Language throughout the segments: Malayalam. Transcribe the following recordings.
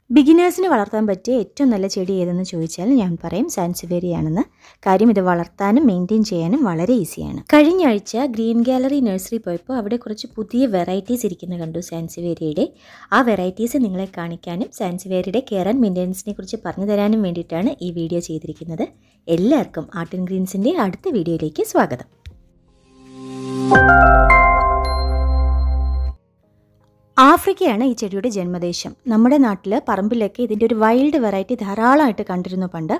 ബിഗിനേഴ്സിന് വളർത്താൻ പറ്റിയ ഏറ്റവും നല്ല ചെടി ഏതെന്ന് ചോദിച്ചാൽ ഞാൻ പറയും സാൻസിവേരിയാണെന്ന് കാര്യം ഇത് വളർത്താനും മെയിൻറ്റെയിൻ ചെയ്യാനും വളരെ ഈസിയാണ് കഴിഞ്ഞ ആഴ്ച ഗ്രീൻ ഗാലറി നഴ്സറി പോയപ്പോൾ അവിടെ കുറച്ച് പുതിയ വെറൈറ്റീസ് ഇരിക്കുന്ന കണ്ടു സാൻസിവേരിയയുടെ ആ വെറൈറ്റീസ് നിങ്ങളെ കാണിക്കാനും സാൻസിവേരിയുടെ കെയർ ആൻഡ് മെയിൻ്റെനൻസിനെ കുറിച്ച് പറഞ്ഞു തരാനും വേണ്ടിയിട്ടാണ് ഈ വീഡിയോ ചെയ്തിരിക്കുന്നത് എല്ലാവർക്കും ആർട്ട് ആൻഡ് ഗ്രീൻസിൻ്റെ അടുത്ത വീഡിയോയിലേക്ക് സ്വാഗതം ആഫ്രിക്കയാണ് ഈ ചെടിയുടെ ജന്മദേശം നമ്മുടെ നാട്ടിൽ പറമ്പിലൊക്കെ ഇതിൻ്റെ ഒരു വൈൽഡ് വെറൈറ്റി ധാരാളമായിട്ട് കണ്ടിരുന്നു പണ്ട്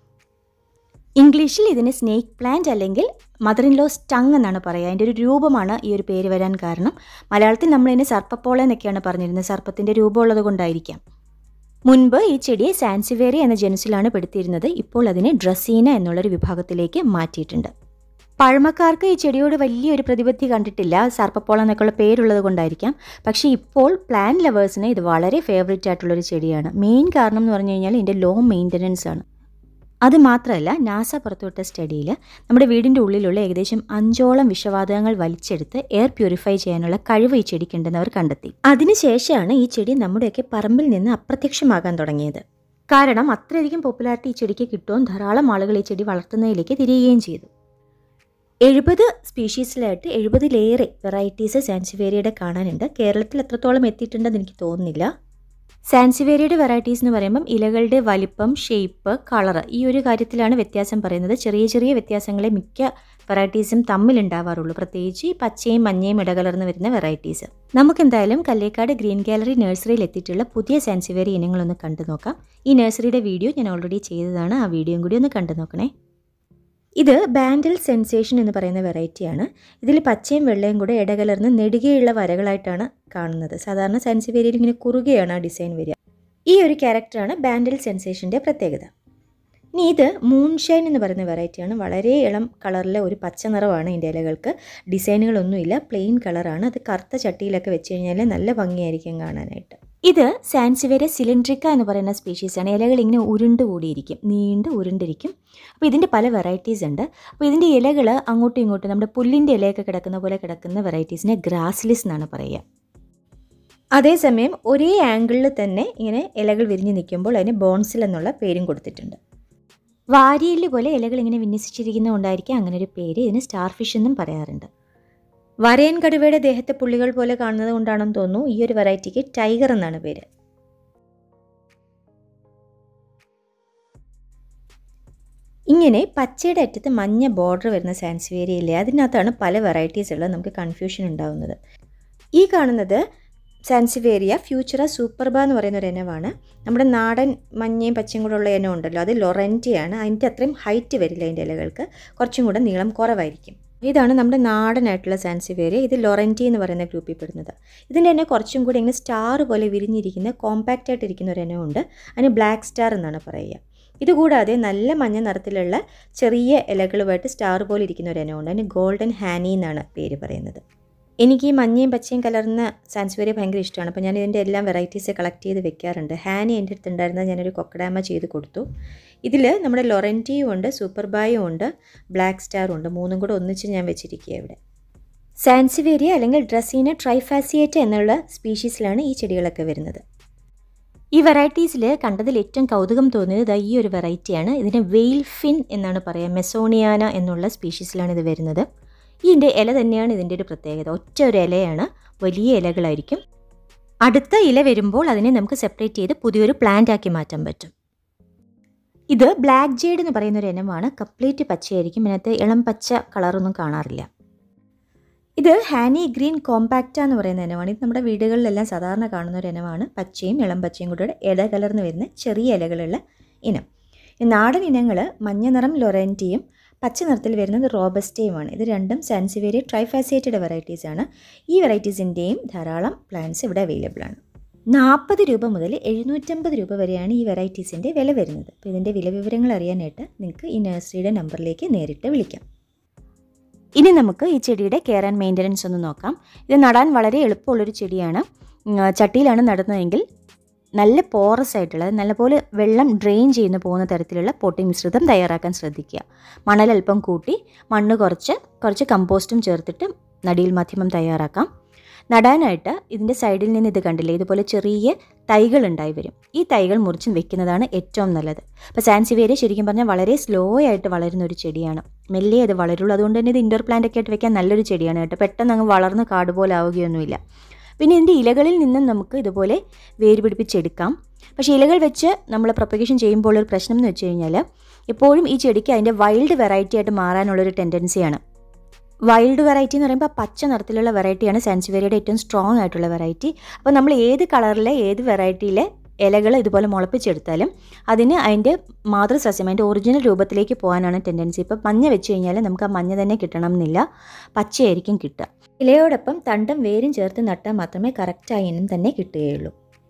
ഇംഗ്ലീഷിൽ ഇതിന് സ്നേക്ക് പ്ലാന്റ് അല്ലെങ്കിൽ മദർ ഇൻ ലോ സ്റ്റങ് എന്നാണ് പറയുക അതിൻ്റെ ഒരു രൂപമാണ് ഈ ഒരു പേര് വരാൻ കാരണം മലയാളത്തിൽ നമ്മളതിനെ സർപ്പപ്പോള എന്നൊക്കെയാണ് പറഞ്ഞിരുന്നത് സർപ്പത്തിൻ്റെ രൂപമുള്ളത് കൊണ്ടായിരിക്കാം മുൻപ് ഈ ചെടിയെ സാൻസിവേരി എന്ന ജനുസിലാണ് പെടുത്തിയിരുന്നത് ഇപ്പോൾ അതിനെ ഡ്രസീന എന്നുള്ളൊരു വിഭാഗത്തിലേക്ക് മാറ്റിയിട്ടുണ്ട് പഴമക്കാർക്ക് ഈ ചെടിയോട് വലിയൊരു പ്രതിപത്തി കണ്ടിട്ടില്ല സർപ്പപ്പോള എന്നൊക്കെയുള്ള പേരുള്ളത് കൊണ്ടായിരിക്കാം പക്ഷേ ഇപ്പോൾ പ്ലാൻ ലവേഴ്സിന് ഇത് വളരെ ഫേവറേറ്റ് ആയിട്ടുള്ളൊരു ചെടിയാണ് മെയിൻ കാരണം എന്ന് പറഞ്ഞു കഴിഞ്ഞാൽ ഇതിൻ്റെ ലോ മെയിൻ്റനൻസ് ആണ് അത് മാത്രമല്ല നാസ പുറത്തുവിട്ട സ്റ്റഡിയിൽ നമ്മുടെ വീടിൻ്റെ ഉള്ളിലുള്ള ഏകദേശം അഞ്ചോളം വിഷവാതകങ്ങൾ വലിച്ചെടുത്ത് എയർ പ്യൂരിഫൈ ചെയ്യാനുള്ള കഴിവ് ഈ ചെടിക്കുണ്ടെന്ന് അവർ കണ്ടെത്തി അതിനുശേഷമാണ് ഈ ചെടി നമ്മുടെയൊക്കെ പറമ്പിൽ നിന്ന് അപ്രത്യക്ഷമാകാൻ തുടങ്ങിയത് കാരണം അത്രയധികം പോപ്പുലാരിറ്റി ഈ ചെടിക്ക് കിട്ടുകയും ധാരാളം ആളുകൾ ഈ ചെടി വളർത്തുന്നതിലേക്ക് തിരിയുകയും ചെയ്തു എഴുപത് സ്പീഷീസിലായിട്ട് എഴുപതിലേറെ വെറൈറ്റീസ് സാൻസിവേരിയുടെ കാണാനുണ്ട് കേരളത്തിൽ എത്രത്തോളം എത്തിയിട്ടുണ്ടെന്ന് എനിക്ക് തോന്നുന്നില്ല സാൻസിവേരിയുടെ വെറൈറ്റീസ് എന്ന് പറയുമ്പം ഇലകളുടെ വലിപ്പം ഷേപ്പ് കളർ ഈ ഒരു കാര്യത്തിലാണ് വ്യത്യാസം പറയുന്നത് ചെറിയ ചെറിയ വ്യത്യാസങ്ങളെ മിക്ക വെറൈറ്റീസും തമ്മിലുണ്ടാവാറുള്ളൂ പ്രത്യേകിച്ച് ഈ പച്ചയും മഞ്ഞയും ഇടകലർന്ന് വരുന്ന വെറൈറ്റീസ് നമുക്കെന്തായാലും കല്ലേക്കാട് ഗ്രീൻ ഗാലറി നഴ്സറിയിൽ എത്തിയിട്ടുള്ള പുതിയ സാൻസിവേരി ഇനങ്ങളൊന്ന് കണ്ടു നോക്കാം ഈ നഴ്സറിയുടെ വീഡിയോ ഞാൻ ഓൾറെഡി ചെയ്തതാണ് ആ വീഡിയോയും കൂടി ഒന്ന് കണ്ടു നോക്കണേ ഇത് ബാൻഡിൽ സെൻസേഷൻ എന്ന് പറയുന്ന വെറൈറ്റിയാണ് ഇതിൽ പച്ചയും വെള്ളയും കൂടെ ഇടകലർന്ന് നെടുകെയുള്ള വരകളായിട്ടാണ് കാണുന്നത് സാധാരണ സാൻസിവേരിയിൽ ഇങ്ങനെ കുറുകയാണ് ആ ഡിസൈൻ വരിക ഈ ഒരു ക്യാരക്ടറാണ് ബാൻഡിൽ സെൻസേഷൻ്റെ പ്രത്യേകത ഇനി ഇത് മൂൺഷൈൻ എന്ന് പറയുന്ന വെറൈറ്റിയാണ് വളരെ ഇളം കളറിലെ ഒരു പച്ച നിറമാണ് ഇതിൻ്റെ ഇലകൾക്ക് ഡിസൈനുകളൊന്നുമില്ല പ്ലെയിൻ കളറാണ് അത് കറുത്ത ചട്ടിയിലൊക്കെ വെച്ച് കഴിഞ്ഞാൽ നല്ല ഭംഗിയായിരിക്കും കാണാനായിട്ട് ഇത് സാൻസിവേര സിലിണ്ട്രിക്ക എന്ന് പറയുന്ന സ്പീഷീസാണ് ഇലകൾ ഇങ്ങനെ ഉരുണ്ട് കൂടിയിരിക്കും നീണ്ട് ഉരുണ്ടിരിക്കും അപ്പോൾ ഇതിൻ്റെ പല വെറൈറ്റീസ് ഉണ്ട് അപ്പോൾ ഇതിൻ്റെ ഇലകൾ അങ്ങോട്ടും ഇങ്ങോട്ടും നമ്മുടെ പുല്ലിൻ്റെ ഇലയൊക്കെ കിടക്കുന്ന പോലെ കിടക്കുന്ന വെറൈറ്റീസിനെ ഗ്രാസ്ലിസ് എന്നാണ് പറയുക അതേസമയം ഒരേ ആംഗിളിൽ തന്നെ ഇങ്ങനെ ഇലകൾ വിരിഞ്ഞ് നിൽക്കുമ്പോൾ അതിന് ബോൺസിൽ എന്നുള്ള പേരും കൊടുത്തിട്ടുണ്ട് വാരിയല് പോലെ ഇലകൾ ഇങ്ങനെ വിന്യസിച്ചിരിക്കുന്നതുകൊണ്ടായിരിക്കും അങ്ങനെ ഒരു പേര് ഇതിന് സ്റ്റാർ ഫിഷ് എന്നും പറയാറുണ്ട് വരയൻ കടുവയുടെ ദേഹത്തെ പുള്ളികൾ പോലെ കാണുന്നത് കൊണ്ടാണെന്ന് തോന്നുന്നു ഈ ഒരു വെറൈറ്റിക്ക് ടൈഗർ എന്നാണ് പേര് ഇങ്ങനെ പച്ചയുടെ അറ്റത്ത് മഞ്ഞ ബോർഡർ വരുന്ന സാൻസ്വേരിയയില്ലേ അതിനകത്താണ് പല വെറൈറ്റീസ് ഉള്ളത് നമുക്ക് കൺഫ്യൂഷൻ ഉണ്ടാകുന്നത് ഈ കാണുന്നത് സാൻസിവേരിയ ഫ്യൂച്ചറ സൂപ്പർബ എന്ന് പറയുന്ന ഒരു ഇനമാണ് നമ്മുടെ നാടൻ മഞ്ഞയും പച്ചയും കൂടെ ഉള്ള ഇനം ഉണ്ടല്ലോ അത് ലൊറൻറ്റിയാണ് അതിൻ്റെ അത്രയും ഹൈറ്റ് വരില്ല അതിൻ്റെ ഇലകൾക്ക് കുറച്ചും കൂടെ നീളം കുറവായിരിക്കും ഇതാണ് നമ്മുടെ നാടനായിട്ടുള്ള സാൻസിവേരിയ ഇത് ലൊറൻറ്റി എന്ന് പറയുന്ന ഗ്രൂപ്പിൽ പെടുന്നത് ഇതിൻ്റെ തന്നെ കുറച്ചും കൂടി ഇങ്ങനെ സ്റ്റാർ പോലെ വിരിഞ്ഞിരിക്കുന്ന കോമ്പാക്റ്റ് ആയിട്ട് ഇരിക്കുന്ന ഒരു ഇനമുണ്ട് അതിന് ബ്ലാക്ക് സ്റ്റാർ എന്നാണ് പറയുക ഇതുകൂടാതെ നല്ല മഞ്ഞ നിറത്തിലുള്ള ചെറിയ ഇലകളുമായിട്ട് സ്റ്റാർ പോലെ ഇരിക്കുന്ന ഒരു ഇനമുണ്ട് അതിന് ഗോൾഡൻ ഹാനി എന്നാണ് പേര് പറയുന്നത് എനിക്ക് ഈ മഞ്ഞയും പച്ചയും കലർന്ന സാൻസ്വേരിയ ഭയങ്കര ഇഷ്ടമാണ് അപ്പോൾ ഞാൻ ഇതിൻ്റെ എല്ലാം വെറൈറ്റീസ് കളക്ട് ചെയ്ത് വെക്കാറുണ്ട് ഹാനി എൻ്റെ അടുത്ത് ഉണ്ടായിരുന്നത് ഞാനൊരു കൊക്കഡാമ ചെയ്ത് കൊടുത്തു ഇതിൽ നമ്മുടെ ലൊറൻറ്റിയും ഉണ്ട് സൂപ്പർ ബായും ഉണ്ട് ബ്ലാക്ക് സ്റ്റാറും ഉണ്ട് മൂന്നും കൂടെ ഒന്നിച്ച് ഞാൻ വെച്ചിരിക്കുക ഇവിടെ സാൻസിവേരിയ അല്ലെങ്കിൽ ഡ്രസീന ട്രൈഫാസിയേറ്റ എന്നുള്ള സ്പീഷീസിലാണ് ഈ ചെടികളൊക്കെ വരുന്നത് ഈ വെറൈറ്റീസിൽ കണ്ടതിൽ ഏറ്റവും കൗതുകം തോന്നിയത് ദാ ഈ ഒരു വെറൈറ്റിയാണ് ഇതിന് വെയിൽ ഫിൻ എന്നാണ് പറയുക മെസോണിയാന എന്നുള്ള സ്പീഷീസിലാണ് ഇത് വരുന്നത് ഇതിൻ്റെ ഇല തന്നെയാണ് ഇതിൻ്റെ ഒരു പ്രത്യേകത ഒറ്റ ഒരു ഇലയാണ് വലിയ ഇലകളായിരിക്കും അടുത്ത ഇല വരുമ്പോൾ അതിനെ നമുക്ക് സെപ്പറേറ്റ് ചെയ്ത് പുതിയൊരു പ്ലാന്റ് ആക്കി മാറ്റാൻ പറ്റും ഇത് ബ്ലാക്ക് ജേഡ് എന്ന് പറയുന്ന ഒരു ഇനമാണ് കംപ്ലീറ്റ് പച്ചയായിരിക്കും ഇതിനകത്ത് ഇളം പച്ച കളറൊന്നും കാണാറില്ല ഇത് ഹാനി ഗ്രീൻ കോമ്പാക്റ്റ എന്ന് പറയുന്ന ഇനമാണ് ഇത് നമ്മുടെ വീടുകളിലെല്ലാം സാധാരണ കാണുന്ന ഒരു ഇനമാണ് പച്ചയും ഇളം പച്ചയും കൂടെ ഇല കലർന്ന് വരുന്ന ചെറിയ ഇലകളുള്ള ഇനം ഈ നാടൻ ഇനങ്ങൾ മഞ്ഞ നിറം ലൊറൻറ്റിയും പച്ച നിറത്തിൽ വരുന്നത് റോബസ്റ്റയുമാണ് ഇത് രണ്ടും സാൻസിവേരിയ ട്രൈഫാസിയേറ്റഡ് വെറൈറ്റീസ് ആണ് ഈ വെറൈറ്റീസിൻ്റെയും ധാരാളം പ്ലാന്റ്സ് ഇവിടെ അവൈലബിൾ ആണ് നാൽപ്പത് രൂപ മുതൽ എഴുന്നൂറ്റമ്പത് രൂപ വരെയാണ് ഈ വെറൈറ്റീസിൻ്റെ വില വരുന്നത് അപ്പോൾ ഇതിൻ്റെ വില വിവരങ്ങൾ അറിയാനായിട്ട് നിങ്ങൾക്ക് ഈ നഴ്സറിയുടെ നമ്പറിലേക്ക് നേരിട്ട് വിളിക്കാം ഇനി നമുക്ക് ഈ ചെടിയുടെ കെയർ ആൻഡ് മെയിൻ്റനൻസ് ഒന്ന് നോക്കാം ഇത് നടാൻ വളരെ എളുപ്പമുള്ളൊരു ചെടിയാണ് ഉം, ചട്ടിയിലാണ് നടുന്നതെങ്കിൽ നല്ല പോറസ് ആയിട്ടുള്ള നല്ലപോലെ വെള്ളം ഡ്രെയിൻ ചെയ്യുന്ന പോകുന്ന തരത്തിലുള്ള പോട്ടിംഗ് മിശ്രിതം തയ്യാറാക്കാൻ ശ്രദ്ധിക്കുക മണൽ അല്പം കൂട്ടി മണ്ണ് കുറച്ച് കുറച്ച് കമ്പോസ്റ്റും ചേർത്തിട്ട് നടിയിൽ മാധ്യമം തയ്യാറാക്കാം നടാനായിട്ട് ഇതിൻ്റെ സൈഡിൽ നിന്ന് ഇത് കണ്ടില്ലേ ഇതുപോലെ ചെറിയ തൈകൾ ഉണ്ടായി വരും ഈ തൈകൾ മുറിച്ച് വെക്കുന്നതാണ് ഏറ്റവും നല്ലത് അപ്പോൾ സാൻസിവേരിയ ശരിക്കും പറഞ്ഞാൽ വളരെ സ്ലോ ആയിട്ട് വളരുന്ന ഒരു ചെടിയാണ് മെല്ലെ അത് വളരുള്ളൂ അതുകൊണ്ട് തന്നെ ഇത് ഇൻഡോർ പ്ലാന്റ് ഒക്കെ ആയിട്ട് വെക്കാൻ നല്ലൊരു ചെടിയാണ് കേട്ടോ പെട്ടെന്ന് അങ്ങ് വളർന്ന് കാട് പോലെ ആവുകയൊന്നുമില്ല പിന്നെ ഇതിൻ്റെ ഇലകളിൽ നിന്നും നമുക്ക് ഇതുപോലെ വേര് പിടിപ്പിച്ചെടുക്കാം പക്ഷേ ഇലകൾ വെച്ച് നമ്മൾ പ്രൊപ്പഗേഷൻ ചെയ്യുമ്പോൾ ഒരു പ്രശ്നം എന്ന് വെച്ച് കഴിഞ്ഞാൽ എപ്പോഴും ഈ ചെടിക്ക് അതിൻ്റെ വൈൽഡ് വെറൈറ്റി ആയിട്ട് മാറാനുള്ളൊരു ടെൻഡൻസിയാണ് വൈൽഡ് വെറൈറ്റി എന്ന് പറയുമ്പോൾ പച്ച നിറത്തിലുള്ള വെറൈറ്റിയാണ് സാൻസിവേരിയുടെ ഏറ്റവും സ്ട്രോങ് ആയിട്ടുള്ള വെറൈറ്റി അപ്പോൾ നമ്മൾ ഏത് കളറിലെ ഏത് വെറൈറ്റിയിലെ ഇലകൾ ഇതുപോലെ മുളപ്പിച്ചെടുത്താലും അതിന് അതിൻ്റെ മാതൃസസ്യം അതിൻ്റെ ഒറിജിനൽ രൂപത്തിലേക്ക് പോകാനാണ് ടെൻഡൻസി ഇപ്പോൾ മഞ്ഞ വെച്ച് കഴിഞ്ഞാൽ നമുക്ക് ആ മഞ്ഞ തന്നെ കിട്ടണം എന്നില്ല പച്ചയായിരിക്കും കിട്ടുക ഇലയോടൊപ്പം തണ്ടും വേരും ചേർത്ത് നട്ടാൽ മാത്രമേ കറക്റ്റായ ഇനം തന്നെ കിട്ടുകയുള്ളൂ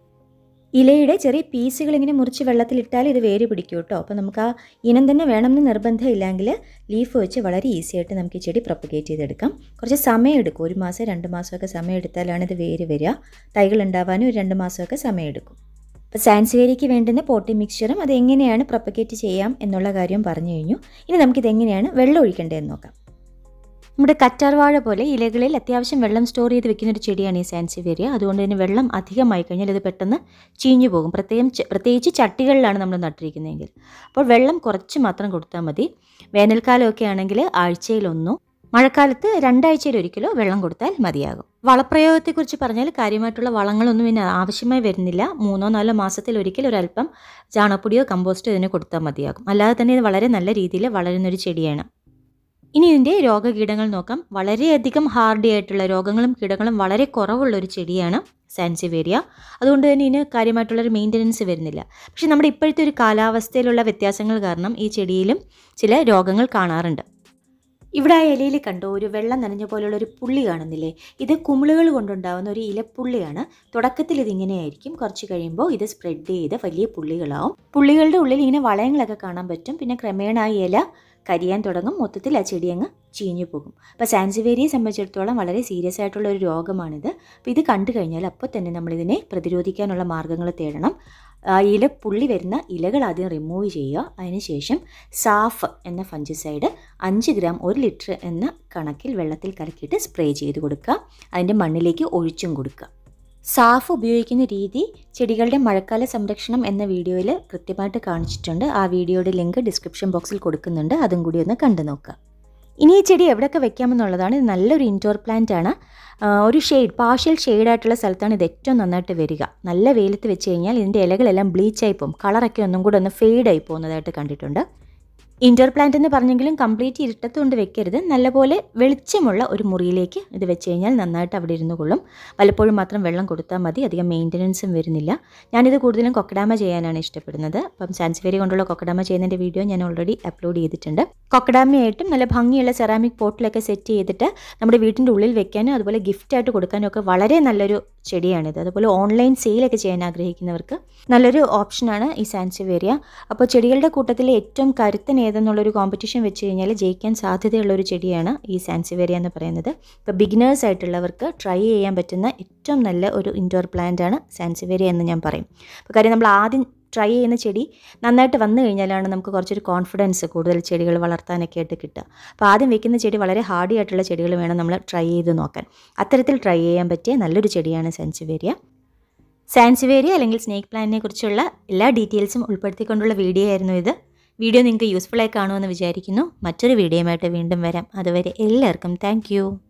ഇലയുടെ ചെറിയ പീസുകൾ ഇങ്ങനെ മുറിച്ച് വെള്ളത്തിലിട്ടാൽ ഇത് വേര് പിടിക്കും കേട്ടോ അപ്പോൾ നമുക്ക് ആ ഇനം തന്നെ വേണമെന്ന് നിർബന്ധമില്ലെങ്കിൽ ലീഫ് വെച്ച് വളരെ ഈസി ആയിട്ട് നമുക്ക് ഈ ചെടി പ്രൊപ്പഗേറ്റ് ചെയ്തെടുക്കാം കുറച്ച് സമയം എടുക്കും ഒരു മാസം രണ്ട് മാസമൊക്കെ സമയം എടുത്താലാണ് ഇത് വേര് വരിക തൈകൾ ഉണ്ടാവാനും ഒരു രണ്ട് മാസമൊക്കെ സമയം എടുക്കും അപ്പോൾ സാൻസ്വേരിക്ക് വേണ്ടുന്ന പോട്ടി മിക്സ്ചറും അത് എങ്ങനെയാണ് പ്രൊപ്പഗേറ്റ് ചെയ്യാം എന്നുള്ള കാര്യം പറഞ്ഞു കഴിഞ്ഞു ഇനി നമുക്കിത് എങ്ങനെയാണ് വെള്ളം ഒഴിക്കേണ്ടതെന്ന് നോക്കാം നമ്മുടെ കറ്റാർവാഴ പോലെ ഇലകളിൽ അത്യാവശ്യം വെള്ളം സ്റ്റോർ ചെയ്ത് വെക്കുന്ന ഒരു ചെടിയാണ് ഈ സാൻസിവേരിയ അതുകൊണ്ട് തന്നെ വെള്ളം അധികമായി കഴിഞ്ഞാൽ ഇത് പെട്ടെന്ന് ചീഞ്ഞു പോകും പ്രത്യേകം പ്രത്യേകിച്ച് ചട്ടികളിലാണ് നമ്മൾ നട്ടിരിക്കുന്നതെങ്കിൽ അപ്പോൾ വെള്ളം കുറച്ച് മാത്രം കൊടുത്താൽ മതി വേനൽക്കാലമൊക്കെ ആണെങ്കിൽ ആഴ്ചയിലൊന്നോ മഴക്കാലത്ത് രണ്ടാഴ്ചയിൽ ഒരിക്കലോ വെള്ളം കൊടുത്താൽ മതിയാകും വളപ്രയോഗത്തെക്കുറിച്ച് പറഞ്ഞാൽ കാര്യമായിട്ടുള്ള വളങ്ങളൊന്നും ഇതിന് ആവശ്യമായി വരുന്നില്ല മൂന്നോ നാലോ മാസത്തിൽ ഒരിക്കൽ ഒരല്പം ചാണകപ്പൊടിയോ കമ്പോസ്റ്റോ ഇതിന് കൊടുത്താൽ മതിയാകും അല്ലാതെ തന്നെ ഇത് വളരെ നല്ല രീതിയിൽ വളരുന്നൊരു ചെടിയാണ് ഇനി ഇതിൻ്റെ രോഗകീടങ്ങൾ നോക്കാം വളരെയധികം ഹാർഡി ആയിട്ടുള്ള രോഗങ്ങളും കീടങ്ങളും വളരെ കുറവുള്ള ഒരു ചെടിയാണ് സാൻസിവേരിയ അതുകൊണ്ട് തന്നെ ഇതിന് കാര്യമായിട്ടുള്ളൊരു മെയിൻ്റനൻസ് വരുന്നില്ല പക്ഷേ നമ്മുടെ ഇപ്പോഴത്തെ ഒരു കാലാവസ്ഥയിലുള്ള വ്യത്യാസങ്ങൾ കാരണം ഈ ചെടിയിലും ചില രോഗങ്ങൾ കാണാറുണ്ട് ഇവിടെ ആ ഇലയിൽ കണ്ടോ ഒരു വെള്ളം നനഞ്ഞ പോലുള്ള ഒരു പുള്ളി കാണുന്നില്ലേ ഇത് കുമിളുകൾ കൊണ്ടുണ്ടാകുന്ന ഒരു ഇലപ്പുള്ളിയാണ് തുടക്കത്തിൽ ഇതിങ്ങനെയായിരിക്കും കുറച്ച് കഴിയുമ്പോൾ ഇത് സ്പ്രെഡ് ചെയ്ത് വലിയ പുള്ളികളാവും പുള്ളികളുടെ ഉള്ളിൽ ഇങ്ങനെ വളയങ്ങളൊക്കെ കാണാൻ പറ്റും പിന്നെ ക്രമേണ ആ ഇല കരിയാൻ തുടങ്ങും മൊത്തത്തിൽ ആ ചെടി അങ്ങ് ചീഞ്ഞു പോകും അപ്പോൾ സാൻസിവേരിയെ സംബന്ധിച്ചിടത്തോളം വളരെ സീരിയസ് ആയിട്ടുള്ള ഒരു രോഗമാണിത് അപ്പോൾ ഇത് കണ്ടു കഴിഞ്ഞാൽ അപ്പോൾ തന്നെ നമ്മളിതിനെ പ്രതിരോധിക്കാനുള്ള മാർഗ്ഗങ്ങൾ തേടണം ആ ഇല പുള്ളി വരുന്ന ഇലകൾ ആദ്യം റിമൂവ് ചെയ്യുക അതിനുശേഷം സാഫ് എന്ന ഫഞ്ചിസൈഡ് അഞ്ച് ഗ്രാം ഒരു ലിറ്റർ എന്ന കണക്കിൽ വെള്ളത്തിൽ കലക്കിയിട്ട് സ്പ്രേ ചെയ്ത് കൊടുക്കുക അതിൻ്റെ മണ്ണിലേക്ക് ഒഴിച്ചും കൊടുക്കുക സാഫ് ഉപയോഗിക്കുന്ന രീതി ചെടികളുടെ മഴക്കാല സംരക്ഷണം എന്ന വീഡിയോയിൽ കൃത്യമായിട്ട് കാണിച്ചിട്ടുണ്ട് ആ വീഡിയോയുടെ ലിങ്ക് ഡിസ്ക്രിപ്ഷൻ ബോക്സിൽ കൊടുക്കുന്നുണ്ട് അതും കൂടി ഒന്ന് കണ്ടു നോക്കുക ഇനി ഈ ചെടി എവിടെയൊക്കെ വെക്കാമെന്നുള്ളതാണ് ഇത് നല്ലൊരു ഇൻഡോർ പ്ലാന്റ് ആണ് ഒരു ഷെയ്ഡ് പാർഷ്യൽ ഷെയ്ഡായിട്ടുള്ള സ്ഥലത്താണ് ഇത് ഏറ്റവും നന്നായിട്ട് വരിക നല്ല വെയിലത്ത് വെച്ച് കഴിഞ്ഞാൽ ഇതിൻ്റെ ഇലകളെല്ലാം ബ്ലീച്ചായി പോകും കളറൊക്കെ ഒന്നും കൂടെ ഒന്ന് ഫെയ്ഡായി പോകുന്നതായിട്ട് കണ്ടിട്ടുണ്ട് ഇൻഡോർ പ്ലാന്റ് എന്ന് പറഞ്ഞെങ്കിലും കംപ്ലീറ്റ് ഇരുട്ടത്ത് കൊണ്ട് വെക്കരുത് നല്ലപോലെ വെളിച്ചമുള്ള ഒരു മുറിയിലേക്ക് ഇത് വെച്ച് കഴിഞ്ഞാൽ നന്നായിട്ട് അവിടെ ഇരുന്ന് കൊള്ളും പലപ്പോഴും മാത്രം വെള്ളം കൊടുത്താൽ മതി അധികം മെയിൻ്റനൻസും വരുന്നില്ല ഞാനിത് കൂടുതലും കൊക്കഡാമ ചെയ്യാനാണ് ഇഷ്ടപ്പെടുന്നത് അപ്പം സാൻസ്ഫേരി കൊണ്ടുള്ള കൊക്കഡാമ ചെയ്യുന്നതിൻ്റെ വീഡിയോ ഞാൻ ഓൾറെഡി അപ്ലോഡ് ചെയ്തിട്ടുണ്ട് കൊക്കഡാമയായിട്ടും നല്ല ഭംഗിയുള്ള സെറാമിക് പോട്ടിലൊക്കെ സെറ്റ് ചെയ്തിട്ട് നമ്മുടെ വീട്ടിൻ്റെ ഉള്ളിൽ വെക്കാനും അതുപോലെ ഗിഫ്റ്റായിട്ട് കൊടുക്കാനും ഒക്കെ വളരെ നല്ലൊരു ചെടിയാണിത് അതുപോലെ ഓൺലൈൻ സെയിലൊക്കെ ചെയ്യാൻ ആഗ്രഹിക്കുന്നവർക്ക് നല്ലൊരു ഓപ്ഷനാണ് ഈ സാൻസിവേരിയ അപ്പോൾ ചെടികളുടെ കൂട്ടത്തിൽ ഏറ്റവും കരുത്തൻ ഏതെന്നുള്ളൊരു കോമ്പറ്റീഷൻ വെച്ച് കഴിഞ്ഞാൽ ജയിക്കാൻ സാധ്യതയുള്ള ഒരു ചെടിയാണ് ഈ സാൻസിവേരിയ എന്ന് പറയുന്നത് ഇപ്പോൾ ബിഗിനേഴ്സ് ആയിട്ടുള്ളവർക്ക് ട്രൈ ചെയ്യാൻ പറ്റുന്ന ഏറ്റവും നല്ല ഒരു ഇൻഡോർ പ്ലാന്റ് ആണ് സാൻസിവേരിയ എന്ന് ഞാൻ പറയും അപ്പോൾ കാര്യം നമ്മൾ ആദ്യം ട്രൈ ചെയ്യുന്ന ചെടി നന്നായിട്ട് വന്നു കഴിഞ്ഞാലാണ് നമുക്ക് കുറച്ചൊരു കോൺഫിഡൻസ് കൂടുതൽ ചെടികൾ വളർത്താനൊക്കെ ആയിട്ട് കിട്ടുക അപ്പോൾ ആദ്യം വെക്കുന്ന ചെടി വളരെ ഹാർഡി ആയിട്ടുള്ള ചെടികൾ വേണം നമ്മൾ ട്രൈ ചെയ്ത് നോക്കാൻ അത്തരത്തിൽ ട്രൈ ചെയ്യാൻ പറ്റിയ നല്ലൊരു ചെടിയാണ് സാൻസിവേരിയ സാൻസിവേരിയ അല്ലെങ്കിൽ സ്നേക്ക് പ്ലാന്റിനെ കുറിച്ചുള്ള എല്ലാ ഡീറ്റെയിൽസും ഉൾപ്പെടുത്തിക്കൊണ്ടുള്ള വീഡിയോ ആയിരുന്നു ഇത് വീഡിയോ നിങ്ങൾക്ക് യൂസ്ഫുള്ളായി കാണുമെന്ന് വിചാരിക്കുന്നു മറ്റൊരു വീഡിയോയുമായിട്ട് വീണ്ടും വരാം അതുവരെ എല്ലാവർക്കും താങ്ക്